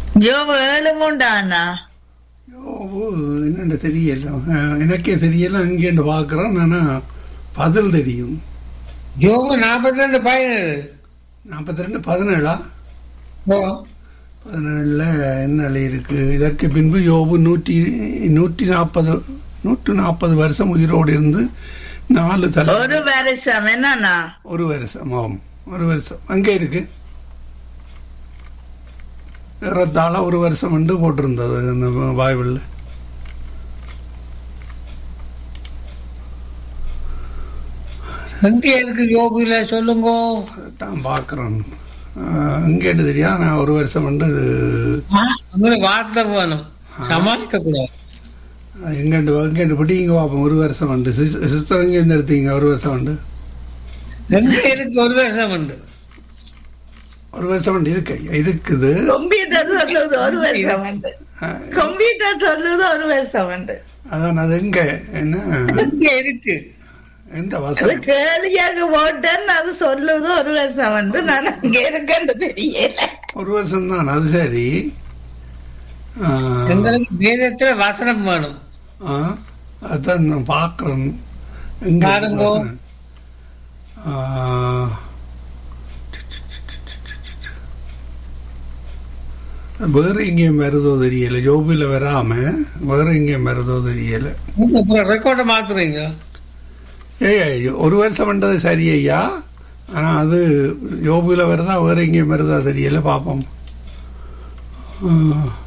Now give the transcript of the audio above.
ஜோபு ஏழு மூண்டாண்ணா யோபு என்னென்ன தெரியல அஹ், எனக்கே தெரியல அங்கேருந்து பார்க்குறேன் ஆனால் பதில் தெரியும் ஜோபு நாற்பத்தி ரெண்டு பதினேழு நாற்பத்தி ரெண்டு பதினேழா ஓ பதினேழில் என்ன இருக்கு இதற்கு பின்பு யோபு நூற்றி நூற்றி நாற்பது நூற்றி நாற்பது வருஷம் உயிரோடு இருந்து நாலு தலை ஒரு வருஷம் என்னண்ணா ஒரு வருஷம் ஆமாம் ஒரு வருஷம் அங்கே இருக்கு ஏறத்தாழ ஒரு வருஷம் வந்து போட்டிருந்தது இந்த பைபிளில் எங்க இருக்கு ஜோபுல சொல்லுங்க தான் பார்க்குறேன் அங்கேட்டு தெரியா நான் ஒரு வருஷம் வந்து ஆ, உங்களுக்கு வார்த்தை வேணும் சமாளிக்க கூடாது எங்கேண்டு எங்கேண்டு பிடிங்க பார்ப்போம் ஒரு வருஷம் வந்து சிஸ்டர் எங்கேருந்து எடுத்தீங்க ஒரு வருஷம் வந்து எங்க இருக்கு ஒரு வருஷம் உண்டு ஒரு வருஷம் வந்து இருக்கு இருக்குது கம்ப்யூட்டர் சொல்லுது ஒரு வருஷம் உண்டு அஹ், கம்ப்யூட்டர் சொல்லுது ஒரு வருஷம் உண்டு அதான் அது எங்க என்ன எங்க இருக்கு எந்த அது வசனம் கேளியாக போட்டேன்னு அது சொல்லுது ஒரு வருஷம் வந்து நான் அங்க இருக்கேன்னு தெரியல ஒரு வருஷம் தான் அது சரி அஹ், எங்களுக்கு வேதத்துல வசனம் வேணும் அஹ், அதான் நான் பார்க்குறேன் எங்க பாருங்க. வசனம்? அஹ், வேற எங்கேயும் வருதோ தெரியல ஜோபில வராம வேற எங்கேயும் வருதோ தெரியல அப்புறம் ரெக்கார்டை மாத்துறீங்க ஏய் ஒரு வருஷம் பண்ணது சரி ஐயா ஆனா அது ஜோபில வருதா வேற எங்கேயும் வருதா தெரியல பார்ப்போம் அஹ்,